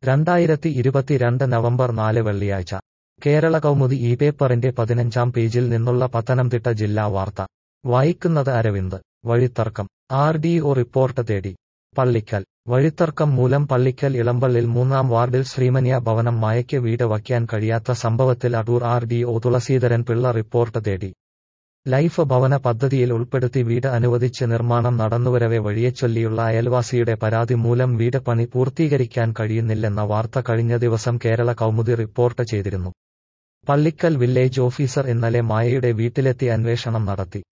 രണ്ടായിരത്തി ഇരുപത്തിരണ്ട് നവംബർ നാല് വെള്ളിയാഴ്ച കേരള കൗമുദി ഈ പേപ്പറിന്റെ പതിനഞ്ചാം പേജിൽ നിന്നുള്ള പത്തനംതിട്ട ജില്ലാ വാർത്ത വായിക്കുന്നത് അരവിന്ദ് വഴിത്തർക്കം ആർ ഡി ഒ റിപ്പോർട്ട് തേടി പള്ളിക്കൽ വഴിത്തർക്കം മൂലം പള്ളിക്കൽ ഇളമ്പള്ളിൽ മൂന്നാം വാർഡിൽ ശ്രീമന്യ ഭവനം മായയ്ക്ക് വീട് വയ്ക്കാൻ കഴിയാത്ത സംഭവത്തിൽ Adoor R D O Thulaseedharan Pillai report തേടി ലൈഫ് ഭവന പദ്ധതിയിൽ ഉൾപ്പെടുത്തി വീട് അനുവദിച്ച് നിർമ്മാണം നടന്നുവരവെ വഴിയെച്ചൊല്ലിയുള്ള അയൽവാസിയുടെ പരാതി മൂലം വീട് പണി പൂർത്തീകരിക്കാൻ കഴിയുന്നില്ലെന്ന വാർത്ത കഴിഞ്ഞ ദിവസം കേരള കൗമുദി റിപ്പോർട്ട് ചെയ്തിരുന്നു പള്ളിക്കൽ വില്ലേജ് ഓഫീസർ ഇന്നലെ മായയുടെ വീട്ടിലെത്തി അന്വേഷണം നടത്തി